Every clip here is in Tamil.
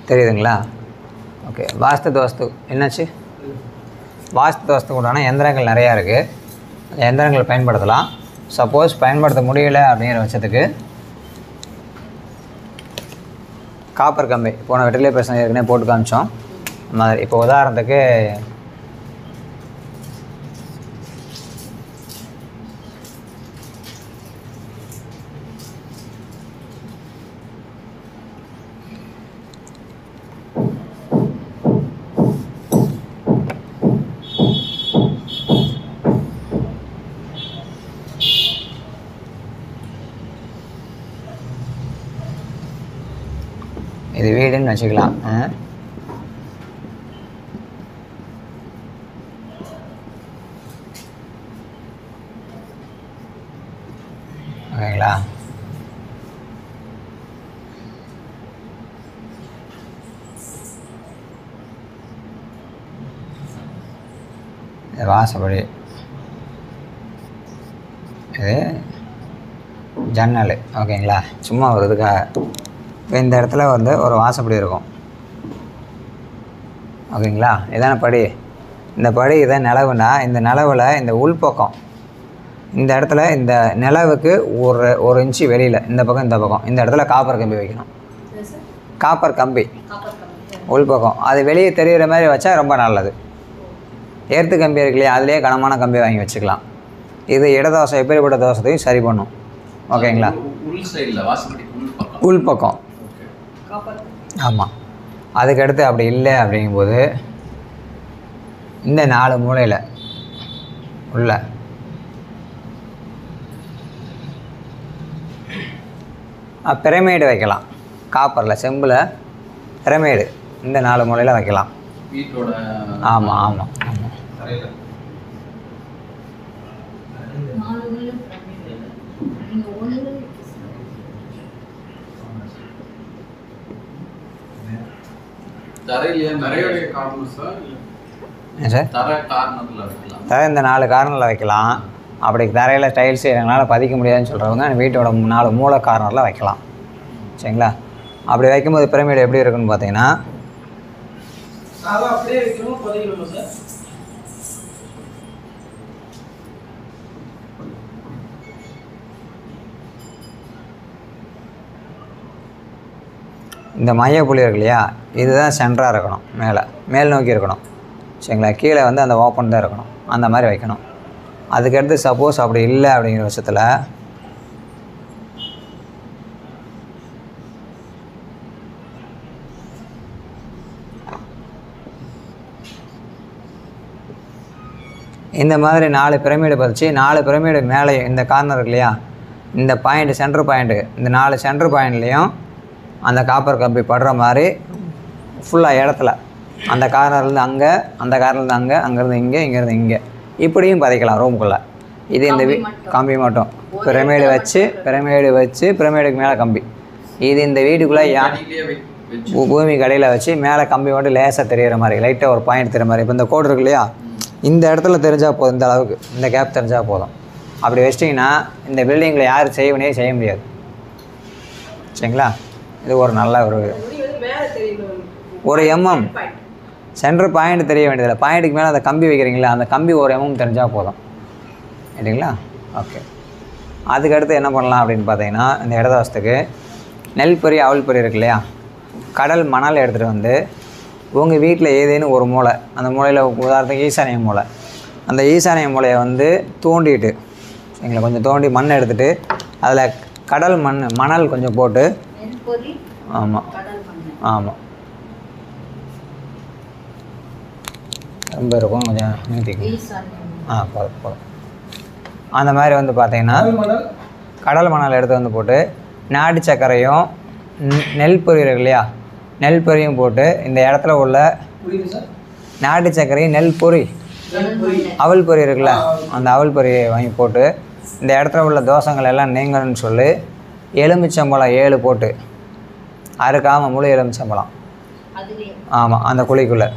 தெரியுதுங்களா ஓகே வாஸ்து தோஸ்து என்னாச்சு வாஸ்து தோஸ்துக்கு உண்டான எந்திரங்கள் நிறையா இருக்குது அந்த எந்திரங்களை பயன்படுத்தலாம் சப்போஸ் பயன்படுத்த முடியல அப்படிங்கிற பட்சத்துக்கு காப்பர் கம்பி போன வெற்றிலே பிரச்சனை ஏற்கனவே போட்டு காமிச்சோம் அந்த மாதிரி இப்போ உதாரணத்துக்கு இது வீடுன்னு வச்சுக்கலாம் ஆ? ஓகேங்களா இது வாசப்படி இது ஜன்னல் ஓகேங்களா சும்மா ஒரு இதுக்காக இப்போ இந்த இடத்துல வந்து ஒரு வாசப்படி இருக்கும் ஓகேங்களா இதான படி இந்த படி இதான் நிலவுனா இந்த நிலவில் இந்த உள்பக்கம் இந்த இடத்துல இந்த நிலவுக்கு ஒரு ஒரு இன்ச்சு வெளியில் இந்த பக்கம் இந்த பக்கம் இந்த இடத்துல காப்பர் கம்பி வைக்கணும் காப்பர் கம்பி உள்பக்கம் அது வெளியே தெரிகிற மாதிரி வச்சா ரொம்ப நல்லது ஏர்த்து கம்பி இருக்கு இல்லையா அதுலேயே கனமான கம்பி வாங்கி வச்சுக்கலாம் இது இடதோசை எப்படிப்பட்ட தோசத்தையும் சரி பண்ணும் ஓகேங்களா உள் சைடில் வாசப்படி உள் பக்கம் உள்பக்கம் ஆமாம் அதுக்கடுத்து அப்படி இல்லை அப்படிங்கும்போது இந்த நாலு மூலையில் உள்ள பிரமேடு வைக்கலாம் காப்பரில் செம்பில் பிரமேடு இந்த நாலு மூலையில் வைக்கலாம் வீட்டோட ஆமாம் ஆமாம் ஆமாம் தரையில் தரையிலேயே நிறைய காரணம் சார் ஏன் சார் தரை கார்னரில் வைக்கலாம் தர இந்த நாலு கார்னரில் வைக்கலாம் அப்படி தரையில் டைல்ஸ் எங்களால் பதிக்க முடியாதுன்னு சொல்கிறவங்க வீட்டோட நாலு மூல கார்னரில் வைக்கலாம் சரிங்களா அப்படி வைக்கும்போது பிரமிடு எப்படி இருக்குன்னு பார்த்தீங்கன்னா அதை அப்படியே வைக்கணும் பதிக்கணுமா சார் இந்த மையப்புள்ளி இருக்கு இல்லையா இதுதான் சென்டராக இருக்கணும் மேலே மேல் நோக்கி இருக்கணும் சரிங்களா கீழே வந்து அந்த ஓப்பன் தான் இருக்கணும் அந்த மாதிரி வைக்கணும் அதுக்கடுத்து சப்போஸ் அப்படி இல்லை அப்படிங்கிற பட்சத்தில் இந்த மாதிரி நாலு பிரமிடு பதிச்சு நாலு பிரமிடு மேலே இந்த கார்னர் இருக்கு இல்லையா இந்த பாயிண்ட் சென்டர் பாயிண்ட்டு இந்த நாலு சென்டர் பாயிண்ட்லேயும் அந்த காப்பர் கம்பி படுற மாதிரி ஃபுல்லாக இடத்துல அந்த கார்னர்லேருந்து அங்கே அந்த கார்னர்லேருந்து அங்கே அங்கேருந்து இங்கே இங்கேருந்து இங்கே இப்படியும் பதிக்கலாம் ரூமுக்குள்ளே இது இந்த வீ கம்பி மட்டும் பிரமிடு வச்சு பிரமிடு வச்சு பிரமிடுக்கு மேலே கம்பி இது இந்த வீட்டுக்குள்ளே யா அடியிலேயே வை- வச்சு பூ- பூமி கடையில் வச்சு மேலே கம்பி மட்டும் லேசாக தெரியிற மாதிரி லைட்டாக ஒரு பாயிண்ட் தெரியுற மாதிரி இப்போ இந்த கோடு இருக்கு இல்லையா இந்த இடத்துல தெரிஞ்சால் போதும் இந்த அளவுக்கு இந்த கேப் தெரிஞ்சால் போதும் அப்படி வச்சிட்டிங்கன்னா இந்த பில்டிங்கில் யார் செய்யவே செய்ய முடியாது சரிங்களா இது ஒரு நல்ல ஒரு ஒரு எம்எம் சென்டர் பாயிண்ட் தெரிய வேண்டியதில்லை பாயிண்ட்டுக்கு மேலே அந்த கம்பி வைக்கிறீங்களா அந்த கம்பி ஒரு எம்எம் தெரிஞ்சால் போதும் சரிங்களா ஓகே அதுக்கடுத்து என்ன பண்ணலாம் அப்படின்னு பார்த்தீங்கன்னா இந்த இடதவசத்துக்கு நெல் பொரி அவல் பொரி இருக்கு இல்லையா கடல் மணல் எடுத்துகிட்டு வந்து உங்கள் வீட்டில் ஏதேனும் ஒரு மூளை அந்த மூலையில் உதாரணத்துக்கு ஈசானிய மூளை அந்த ஈசானிய மூலையை வந்து தோண்டிட்டு சரிங்களா கொஞ்சம் தோண்டி மண் எடுத்துகிட்டு அதில் கடல் மண் மணல் கொஞ்சம் போட்டு நெல்பொரி ஆமாம் கடல் மண்ணு ஆமாம் ரொம்ப இருக்கும் கொஞ்சம் நிறுத்திக்கணும் ஈசான்யம் ஆ போதும் போதும் அந்த மாதிரி வந்து பார்த்தீங்கன்னா கடல் மணல் எடுத்து வந்து போட்டு நாட்டு சர்க்கரையும் நெ- நெல் பொரி இருக்கு இல்லையா நெல் பொரியும் போட்டு இந்த இடத்துல உள்ள புரியுது சார் நாட்டு சர்க்கரையும் நெல் பொரி அவல் பொரி இருக்குல்ல அந்த அவல் பொரியை வாங்கி போட்டு இந்த இடத்துல உள்ள தோஷங்கள் எல்லாம் நீங்கணும்னு சொல்லி எலுமிச்சம்பழம் ஏழு போட்டு அறுக்காமல் முழு எலுமிச்சம்பழம் அதுலயே ஆமாம் அந்த குழிக்குள்ளே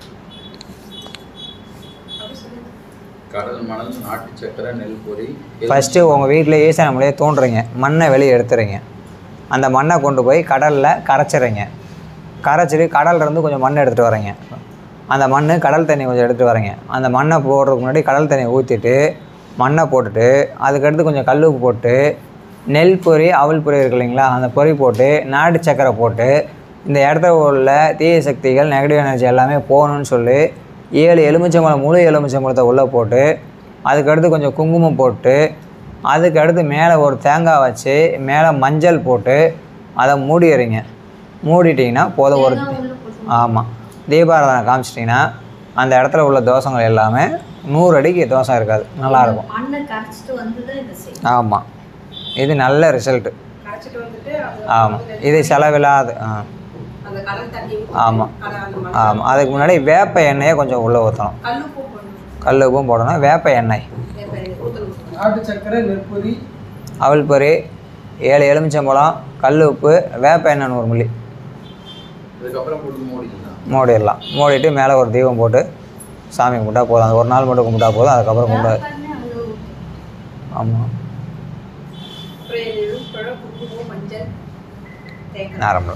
கடல் மணல் நாட்டு சக்கரை நெல் பொரி ஃபஸ்ட்டு உங்கள் வீட்டில் ஈசான மூலையை தோண்டுறீங்க மண்ணை வெளியே எடுத்துறீங்க அந்த மண்ணை கொண்டு போய் கடலில் கரைச்சிறீங்க கரைச்சிட்டு கடல்ல இருந்து கொஞ்சம் மண் எடுத்துகிட்டு வரீங்க அந்த மண் கடல் தண்ணி கொஞ்சம் எடுத்துகிட்டு வரீங்க அந்த மண்ணை போடுறதுக்கு முன்னாடி கடல் தண்ணியை ஊற்றிட்டு மண்ணை போட்டுட்டு அதுக்கடுத்து கொஞ்சம் கல் உப்பு போட்டு நெல் பொரி அவல் பொரி இருக்கு இல்லைங்களா அந்த பொரி போட்டு நாட்டு சக்கரை போட்டு இந்த இடத்துல உள்ள தீய சக்திகள் நெகட்டிவ் எனர்ஜி எல்லாமே போகணும்னு சொல்லி ஏழு எலுமிச்சம்பழம் முழு எலுமிச்சம்பழத்தை உள்ளே போட்டு அதுக்கடுத்து கொஞ்சம் குங்குமம் போட்டு அதுக்கு அடுத்து மேலே ஒரு தேங்காய் வச்சு மேலே மஞ்சள் போட்டு அதை மூடிடுறீங்க மூடிட்டிங்கன்னா போதும் ஒரு ஆமாம் தீபாராதனை காமிச்சிட்டிங்கன்னா அந்த இடத்துல உள்ள தோசைகள் எல்லாமே நூறு அடிக்கு தோசை இருக்காது நல்லாயிருக்கும் மண்ணை கரைச்சிட்டு வந்து தான் இதை செய்யும் ஆமாம் இது நல்ல ரிசல்ட்டு கரைச்சிட்டு வந்துட்டு அது ஆமாம் இது செலவில்லாது ஆ அந்த கடல் தண்ணி ஊத்தி ஆமாம் கடை அந்த மண் ஆமாம் அதுக்கு முன்னாடி வேப்ப எண்ணெயை கொஞ்சம் உள்ளே ஊற்றணும் கல்லு பூ போடணும் கல் உப்பும் போடணும் வேப்ப எண்ணெய் ஊற்றணும் நாட்டு சக்கரை நெற்பொரி அவல் பொரி ஏழு எலுமிச்சம்பழம் கல் உப்பு வேப்ப எண்ணெய் நூறு மில்லி இதுக்கப்புறம் போட்டு மூடிக்கலாம் மூடிடலாம் மூடிட்டு மேலே ஒரு தீபம் போட்டு சாமி கும்பிட்டா போதும் அது ஒரு நாள் மட்டும் கும்பிட்டா போதும் அதுக்கப்புறம் கும்பிடாது பண்ணி அங்கே ஆமாம் அப்புறம் எள்ளு, பழம், குங்குமம் மஞ்சள் தேங்காய் நார்மல்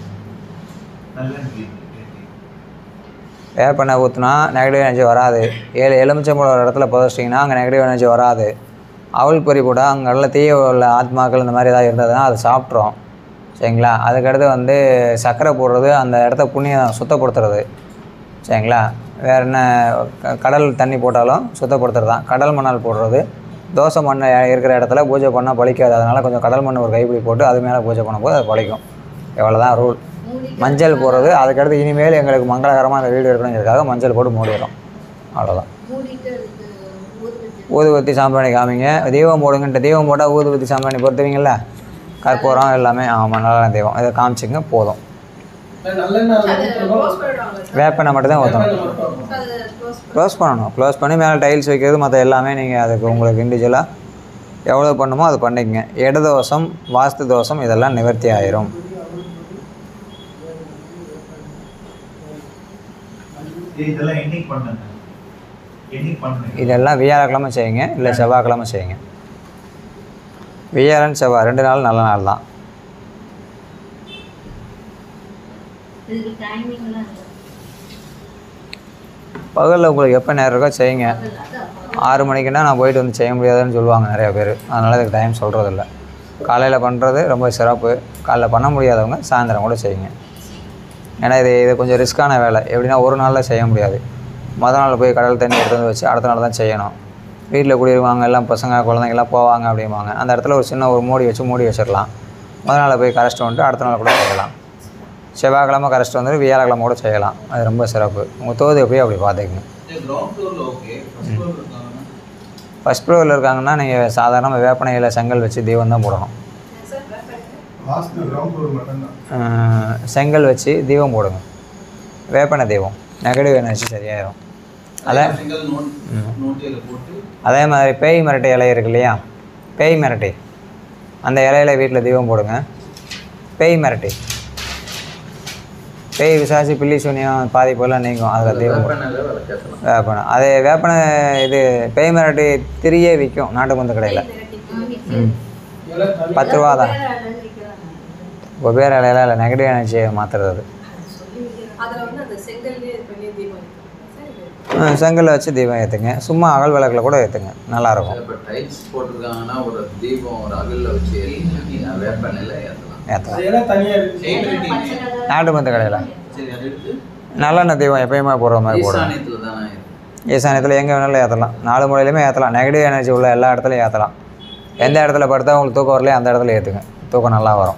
வேப்பெண்ணெய் ஊற்றினா நெகட்டிவ் எனர்ஜி வராது ஏழு எலுமிச்சம்பழம் ஒரு இடத்துல புதைச்சிட்டிங்கன்னா அங்கே நெகட்டிவ் எனர்ஜி வராது அவல் பொரி கூட அங்கே உள்ள தீய உள்ள ஆத்மாக்கள் இந்த மாதிரி ஏதாவது இருந்ததுன்னா அதை சாப்பிட்றோம் சரிங்களா அதுக்கடுத்து வந்து சர்க்கரை போடுறது அந்த இடத்த புண்ணியம் சுத்தப்படுத்துறது சரிங்களா வேறு என்ன க- கடல் தண்ணி போட்டாலும் சுத்தப்படுத்துறது தான் கடல் மணல் போடுறது தோசை மண் இருக்கிற இடத்துல பூஜை பண்ணால் பழிக்காது அதனால் கொஞ்சம் கடல் மண் ஒரு கைப்பிடி போட்டு அது மேலே பூஜை பண்ணும்போது அது பழிக்கும் எவ்வளோ தான் ரூல் மஞ்சள் போடுறது அதுக்கடுத்து இனிமேல் எங்களுக்கு மங்களகரமாக அந்த வீடு இருக்கணுங்கிறதுக்காக மஞ்சள் போட்டு மூடிடுறோம் அவ்வளோதான் மூடிட்டு அதுக்கு ஊதுபத்தி ஊதுபத்தி சாம்பிராணி காமிங்க தீபம் போடுங்கன்ட்டு தீபம் போட்டால் ஊதுபத்தி சாம்பிராணி பொறுத்துவீங்கள்ல கற்பூரம் எல்லாமே ஆமாம் நல்ல தெய்வம் இதை காமிச்சிங்க போதும் நல்லெண்ணெய் அது ஊற்றணும் க்ளோஸ் பண்ணிடுவாங்க வேப்பெண்ணெய் மட்டும் தான் ஊற்றணும் அது க்ளோஸ் க்ளோஸ் பண்ணணும் க்ளோஸ் பண்ணி மேலே டைல்ஸ் வைக்கிறது மற்ற எல்லாமே நீங்கள் அதுக்கு உங்களுக்கு இண்டிவிஜுவலாக எவ்வளோ பண்ணுமோ அது பண்ணிக்கங்க இட தோஷம் வாஸ்து தோஷம் இதெல்லாம் நிவர்த்தி ஆயிரும் இதெல்லாம் என்னைக்கு பண்ணுங்க என்னைக்கு பண்ணுங்க இதெல்லாம் வியாழக்கிழமை செய்யுங்க இல்லை செவ்வாய்க்கிழமை செய்யுங்க வியாழன் செவ்வாய் ரெண்டு நாள் நல்ல நாள் தான் இதுக்கு டைமிங்லாம் இல்லை பகலில் உங்களுக்கு எப்போ நேரம் இருக்கோ செய்யுங்க அது அதான் ஆறு மணிக்குன்னா நான் போயிட்டு வந்து செய்ய முடியாதுன்னு சொல்லுவாங்க நிறைய பேர் அதனால் இதுக்கு டைம் சொல்கிறதில்ல காலையில் பண்ணுறது ரொம்ப சிறப்பு காலைல பண்ண முடியாதவங்க சாயந்தரம் கூட செய்யுங்க ஏன்னா இது இது கொஞ்சம் ரிஸ்க்கான வேலை எப்படின்னா ஒரு நாளில் செய்ய முடியாது மொதல் நாள் போய் கடல் தண்ணி எடுத்து வந்து வச்சு அடுத்த நாள் தான் செய்யணும் வீட்டில் குடியிருவாங்க எல்லாம் பசங்க குழந்தைங்கலாம் போவாங்க அப்படிம்பாங்க அந்த இடத்துல ஒரு சின்ன ஒரு மூடி வச்சு மூடி வச்சிடலாம் முதல் நாள் போய் கரைச்சிட்டு வந்துட்டு அடுத்த நாள் கூட செய்யலாம் செவ்வாய்க்கிழமை கரைச்சிட்டு வந்து வியாழக்கிழமை கூட செய்யலாம் அது ரொம்ப சிறப்பு உங்கள் தோது எப்படியோ அப்படி பார்த்துக்குங்க கிரவுண்ட் ஃப்ளோரில் ஓகே ஃபர்ஸ்ட் ஃப்ளோர் இருக்காங்கன்னா ஃபஸ்ட் ஃப்ளோரில் இருக்காங்கன்னா நீங்கள் சாதாரண வேப்பனையில் செங்கல் வச்சு தீபம் தான் போடணும் வாஸ்து கிரவுண்ட் ஃப்ளோர் மட்டும்தான் அஹ் செங்கல் வச்சு தீபம் போடுங்க வேப்பனை தீபம் நெகட்டிவ் எனர்ஜி சரியாயிரும் அதான் சிங்கிள் நோட் நோட்டியில் போட்டு அதே மாதிரி பேய் மிரட்டை இலை இருக்கு இல்லையா பேய் மிரட்டை அந்த இலையில வீட்டில் தீபம் போடுங்க பேய் மிரட்டை பேய் விசாரிச்சு பில்லி சூனியம் பாதிப்பெல்லாம் நீங்கும் அதில் தீபம் போடுங்க வேப்பெண்ணெயில் விளக்கேற்றலாம் வேப்பனை அது வேப்பனை இது பேய் மிரட்டை திரியே விற்கும் நாட்டு மருந்து கடையில் ம் பத்து ரூபா தான் வெவ்வேறு இலையில இல்லை நெகட்டிவ் எனர்ஜியை மாற்றுறது அது அதில் வந்து அந்த செங்கல்லே இது பண்ணி தீபம் ஏத்துறாங்க. சரி, அஹ் செங்கல்ல வச்சு தீபம் ஏற்றுங்க சும்மா அகல் விளக்கில் கூட ஏற்றுங்க நல்லாயிருக்கும் இப்போ டைல்ஸ் போட்டிருக்காங்கன்னா ஒரு தீபம் ஒரு அகலில் வச்சு எரியுங்க வேப்பெண்ணெயில் ஏற்றலாம் ஏற்றலாம் அதெல்லாம் தனியாக இருக்கு நாட்டு மருந்து கடையில் சரி அது எடுத்து நல்லெண்ணெய் தீபம் எப்பயுமே போடுற மாதிரி போடுங்க ஈசானியத்தில் தானே ஈசானியத்தில் எங்கே வேணாலும் ஏற்றலாம் நாலு மூலையிலுமே ஏற்றலாம் நெகட்டிவ் எனர்ஜி உள்ள எல்லா இடத்துலையும் ஏற்றலாம் எந்த இடத்துல படுத்தா உங்களுக்கு தூக்கம் வரலையோ அந்த இடத்துல ஏற்றுங்க தூக்கம் நல்லா வரும்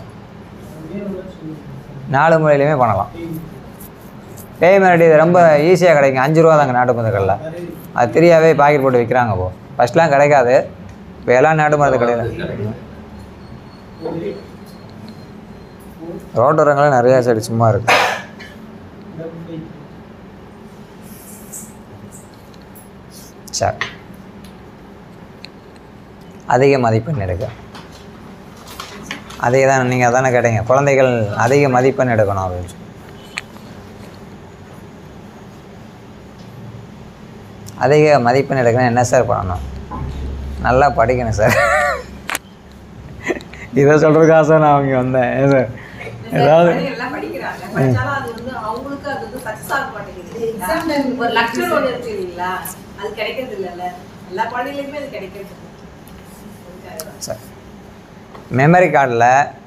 நாலு மூலையிலுமே பண்ணலாம் பேய் மிரட்டி இது ரொம்ப ஈஸியாக கிடைக்கும் அஞ்சு ரூபா தாங்க நாட்டு மருந்துகளில் அது தெரியாவே பாக்கெட் போட்டு விற்கிறாங்க இப்போ ஃபஸ்ட்லாம் கிடைக்காது இப்போ எல்லாம் நாட்டு மருந்து கடையில் ரோட்டோரங்களில் நிறையா செடி சும்மா இருக்கு சரி அதிக மதிப்பெண் எடுக்க அதிக தான் நீங்கள் அதானே கேட்டீங்க குழந்தைகள் அதிக மதிப்பெண் எடுக்கணும் அப்படின்னு சொல்லி அதிக மதிப்பெண் எடுக்கணும் என்ன சார் பண்ணணும் நல்லா படிக்கணும் சார் இதை சொல்கிறதுக்காக சார் நான் அவங்க வந்தேன் ஏன் சார் ஏதாவது- குழந்தைங்க எல்லாம் படிக்கிறாங்க படிச்சாலும் அது வந்து அவங்களுக்கு அது வந்து சக்சஸ் ஆக மாட்டேங்குது இல்லைங்களா? Exam time ஒரு லக்ஷர் ஒன்று இருக்கு இல்லைங்களா அது கிடைக்கிறது இல்லைல்ல எல்லா குழந்தைகளுக்குமே அது கிடைக்கிறது இல்லை. அதுக்காக தான். சரி மெமரி கார்டில்